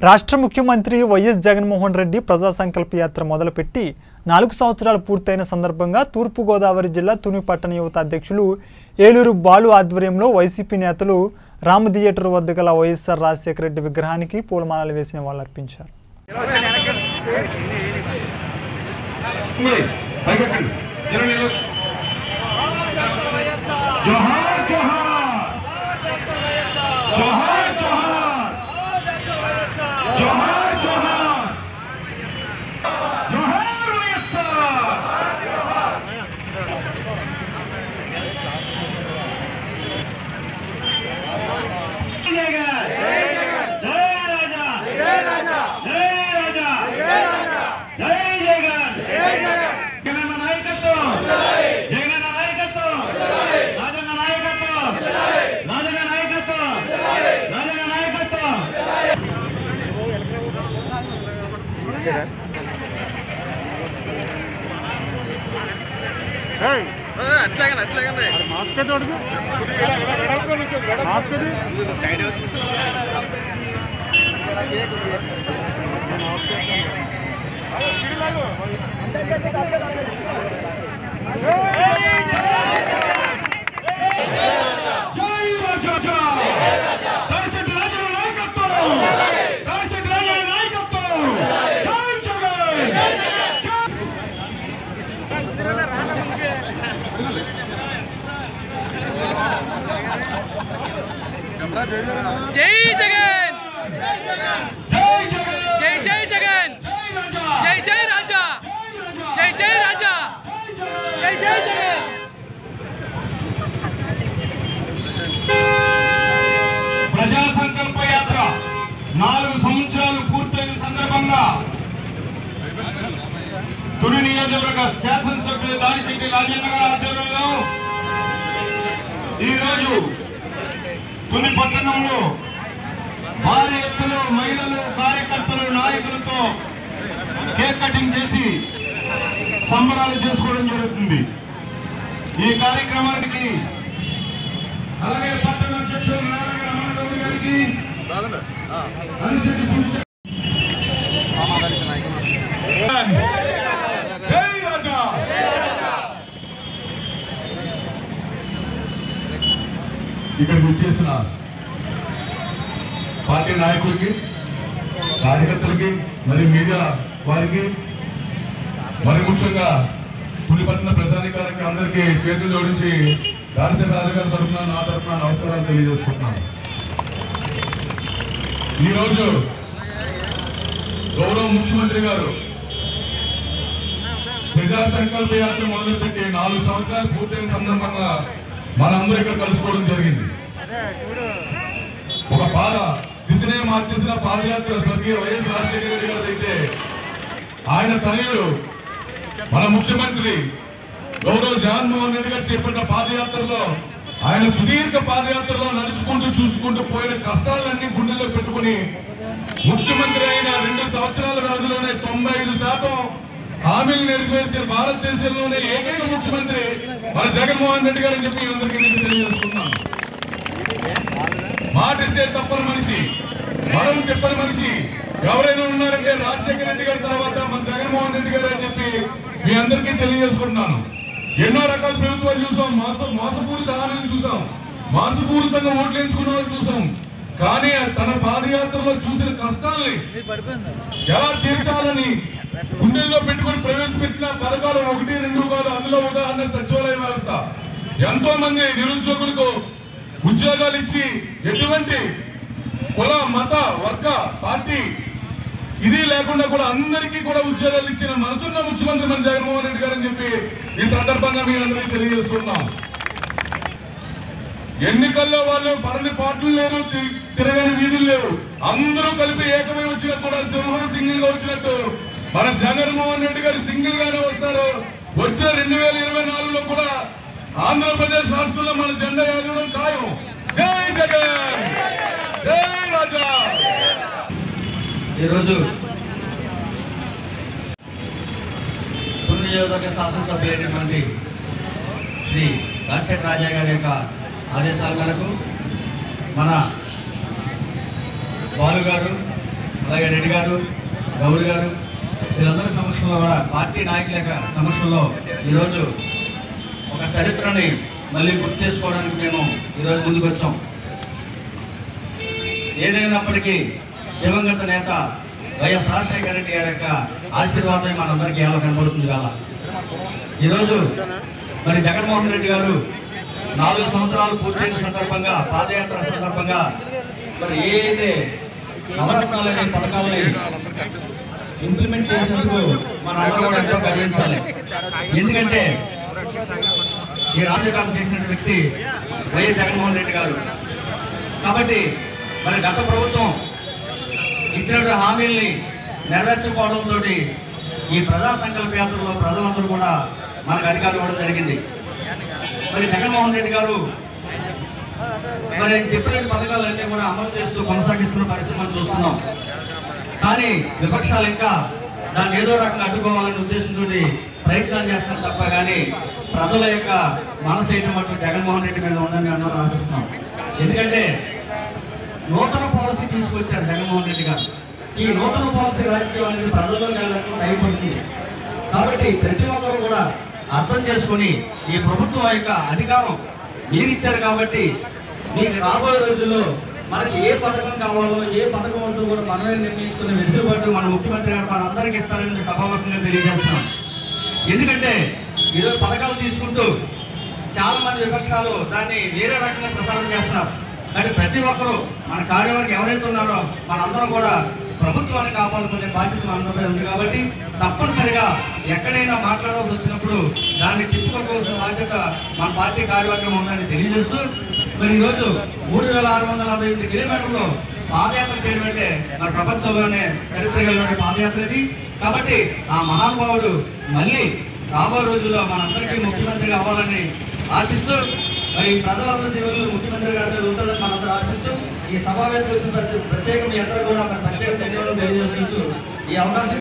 రాష్ట్ర ముఖ్యమంత్రి వైఎస్ జగన్మోహన్ రెడ్డి ప్రజా సంకల్ప యాత్ర మొదలుపెట్టి నాలుగు సంవత్సరాలు పూర్తయిన సందర్భంగా తూర్పుగోదావరి జిల్లా తుని పట్టణ యువత అధ్యక్షులు ఏలూరు బాలు ఆధ్వర్యంలో వైసీపీ నేతలు రామ థియేటర్ వద్ద గల వైఎస్ఆర్ రాజశేఖర రెడ్డి విగ్రహానికి పూలమాలలు వేసిన వాళ్ళు అర్పించారు మరి పైకెక్కండి ఇరవై నిమిషాలు. జోహార్ జోహార్ జోహార్ జోహార్ జోహార్ జోహార్ జోహార్ వైఎస్ఆర్ జై జగన్ జై రాజా జై రాజా జై జగన్ జగన్ నాయకత్వం జగన్ నాయకత్వం రాజన్న నాయకత్వం రాజన్న నాయకత్వం రాజన్న నాయకత్వం అట్లాగండి అట్లాగండి జై రాజా దర్శన రాజన్న నాయకత్వం దర్శన రాజన్న నాయకత్వం జై జగన్ జై జై జగన్ జై జగన్ జై జై జగన్ జై రాజా జై జై రాజా జై రాజా జై జై రాజా జై జై జగన్ ప్రజా సంకల్ప యాత్ర నాలుగు సంవత్సరాలు పూర్తయిన సందర్భంగా తుని నియోజకవర్గ శాసనసభ్యులు దాడిశెట్టి రాజేంద్ర గారి ఆధ్వర్యంలో ఈరోజు తుని పట్టణంలో భారీ ఎత్తులో మహిళలు కార్యకర్తలు నాయకులతో కేక్ కటింగ్ చేసి సంబరాలు చేసుకోవడం జరుగుతుంది ఈ కార్యక్రమానికి అలాగే పట్టణ అధ్యక్షులు నారాయణ రమణగౌడ్ గారికి అనిశెట్టి సూచన జై రాజా ఇక్కడికి వచ్చేసిన పార్టీ నాయకులకి కార్యకర్తలకి మరి మీడియా వారికి మరి ముఖ్యంగా తుడిపట్టిన ప్రజానికానికి అందరికీ చేతులు జోడించి దాడిసిన రాజుగారి తరఫున నా తరఫున నమస్కారాలు తెలియజేసుకుంటున్నాను ఈరోజు గౌరవ ముఖ్యమంత్రి గారు ప్రజా సంకల్ప యాత్ర మొదలుపెట్టి నాలుగు సంవత్సరాలు పూర్తయిన సందర్భంగా మనందరూ ఇక్కడ కలుసుకోవడం జరిగింది ఒక పాద దిశనే మార్చేసిన పాదయాత్ర స్వర్గీయ వైఎస్ రాజశేఖర రెడ్డి గారు అయితే ఆయన తనయుడు మన ముఖ్యమంత్రి గౌరవ్ జగన్మోహన్ రెడ్డి గారు చేపట్టిన పాదయాత్రలో ఆయన సుదీర్ఘ పాదయాత్రలో నడుచుకుంటూ చూసుకుంటూ పోయిన కష్టాలన్నీ గుండెల్లో పెట్టుకుని ముఖ్యమంత్రి అయిన రెండు సంవత్సరాల వ్యవధిలోనే తొంభై ఐదు శాతం హామీలు నెరవేర్చిన భారతదేశంలోనే ఏకైక ముఖ్యమంత్రి మన జగన్మోహన్ రెడ్డి గారు అని చెప్పి మీ అందరికీ నేను తెలియజేసుకున్నాను మాట ఇస్తే తప్పని మనిషి మనం తిప్పని మనిషి ఎవరైనా ఉన్నారంటే రాజశేఖర రెడ్డి గారి తర్వాత మన జగన్మోహన్ రెడ్డి గారు అని చెప్పి మీ అందరికీ తెలియజేసుకుంటున్నాను ఎన్నో రకాల ప్రభుత్వాలు చూసాం మోస మోసపూరిత హామీలు చూసాం మోసపూరితంగా ఓట్లు ఎంచుకున్న వాళ్ళు చూసాం కానీ తన పాదయాత్రలో చూసిన కష్టాల్ని ఎలా తీర్చాలని గుండెల్లో పెట్టుకొని ప్రవేశపెట్టిన పథకాలు ఒకటి రెండు కాదు అందులో ఉదాహరణ సచివాలయ వ్యవస్థ ఎంతో మంది నిరుద్యోగులకు ఉద్యోగాలు ఇచ్చి ఎటువంటి కుల మత వర్గ పార్టీ ఇది లేకుండా కూడా అందరికీ కూడా ఉద్యోగాలు ఇచ్చిన మనసున్న ముఖ్యమంత్రి మన జగన్మోహన్ రెడ్డి గారు అని చెప్పి ఈ సందర్భంగా మీ అందరికీ తెలియజేసుకుంటున్నాం ఎన్నికల్లో వాళ్ళు పరని పాటలు లేరు తి- తిరగని వీధులు లేవు అందరూ కలిపి ఏకమై వచ్చినా కూడా సింహం సింగిల్ గా వచ్చినట్టు మన జగన్మోహన్ రెడ్డి గారు సింగిల్ గానే వస్తారు వచ్చే రెండు వేల ఇరవై నాలుగులో కూడా ఆంధ్రప్రదేశ్ రాష్ట్రంలో మన జెండా ఎగరడం ఖాయం జై జగన్ జై రాజా ఈరోజు పుణ్య నియోజకవర్గ శాసనసభ్యులైనటువంటి శ్రీ దాశెట్ రాజా గారి యొక్క ఆదేశాల మేరకు మన బాలు గారు అలాగే రెడ్డి గారు గౌరి గారు వీళ్ళందరి సమక్షంలో కూడా పార్టీ నాయకుల యొక్క సమక్షంలో ఈరోజు ఒక చరిత్రని మళ్ళీ గుర్తు చేసుకోవడానికి మేము ఈరోజు ముందుకు వచ్చాం ఏదైనప్పటికీ దివంగత నేత వైఎస్ రాజశేఖర రెడ్డి గారి యొక్క ఆశీర్వాదం మనందరికీ ఎలా కనబడుతుంది కదా ఈరోజు మరి జగన్మోహన్ రెడ్డి గారు నాలుగు సంవత్సరాలు పూర్తయిన సందర్భంగా పాదయాత్ర సందర్భంగా మరి ఏ అయితే నవరత్నాలు అనే పథకాలని ఇంప్లిమెంట్ చేసినందుకు మన అందరూ కూడా ఎంతో గర్వించాలి ఎందుకంటే ఈ రాజకీయం చేసిన వ్యక్తి వైఎస్ జగన్మోహన్ రెడ్డి గారు కాబట్టి మరి గత ప్రభుత్వం ఇచ్చినటువంటి హామీల్ని నెరవేర్చుకోవడంతో ఈ ప్రజా సంకల్ప యాత్రలో ప్రజలందరూ కూడా మనకు అధికారం ఇవ్వడం జరిగింది మరి జగన్మోహన్ రెడ్డి గారు మరి ఆయన చెప్పిన పథకాలన్నీ కూడా అమలు చేస్తూ కొనసాగిస్తున్న పరిస్థితి మనం చూస్తున్నాం కానీ విపక్షాలు ఇంకా దాన్ని ఏదో రకంగా అడ్డుకోవాలనే ఉద్దేశంతో ప్రయత్నాలు చేస్తున్నారు తప్ప కానీ ప్రజల యొక్క మనసు అయితే మటు జగన్మోహన్ రెడ్డి మీద ఉందని అందరూ ఆశిస్తున్నాం ఎందుకంటే నూతన పాలసీ తీసుకొచ్చారు జగన్మోహన్ రెడ్డి గారు ఈ నూతన పాలసీ రాజకీయం అనేది ప్రజల్లోకి వెళ్ళడానికి టైం పడుతుంది కాబట్టి ప్రతి ఒక్కరు కూడా అర్థం చేసుకొని ఈ ప్రభుత్వం యొక్క అధికారం మీరు ఇచ్చారు కాబట్టి మీకు రాబోయే రోజుల్లో మనకి ఏ పథకం కావాలో ఏ పథకం ఉందో కూడా మనమే నిర్ణయించుకునే వెసులుబాటు మన ముఖ్యమంత్రి గారు మన అందరికీ ఇస్తారని సభాముఖంగా తెలియజేస్తున్నాం ఎందుకంటే ఈరోజు పథకాలు తీసుకుంటూ చాలా మంది విపక్షాలు దాన్ని వేరే రకంగా ప్రసారం చేస్తున్నారు కానీ ప్రతి ఒక్కరూ మన కార్యవర్గం ఎవరైతే ఉన్నారో మనందరం కూడా ప్రభుత్వాన్ని కాపాడుకునే బాధ్యత మనందరిపై ఉంది కాబట్టి తప్పనిసరిగా ఎక్కడైనా మాట్లాడవలసి వచ్చినప్పుడు దాన్ని తిప్పుకోవాల్సిన బాధ్యత మన పార్టీ కార్యవర్గం ఉందని తెలియజేస్తూ మరి ఈరోజు మూడు వేల ఆరు వందల నలభై ఎనిమిది కిలోమీటర్లు పాదయాత్ర చేయడం అంటే మన ప్రపంచంలోనే చరిత్ర కలిగిన పాదయాత్ర ఇది కాబట్టి ఆ మహానుభావుడు మళ్ళీ రాబోయే రోజుల్లో మనందరికీ ముఖ్యమంత్రిగా అవ్వాలని ఆశిస్తూ మరి ప్రజలందరి దీవులు ముఖ్యమంత్రి గారి మీద ఉంటుందని మనందరూ ఆశిస్తూ ఈ సమావేశం వచ్చిన ప్రతి ప్రత్యేక మీ అందరూ కూడా మరి ప్రత్యేక ధన్యవాదాలు తెలియజేస్తూ ఈ అవకాశం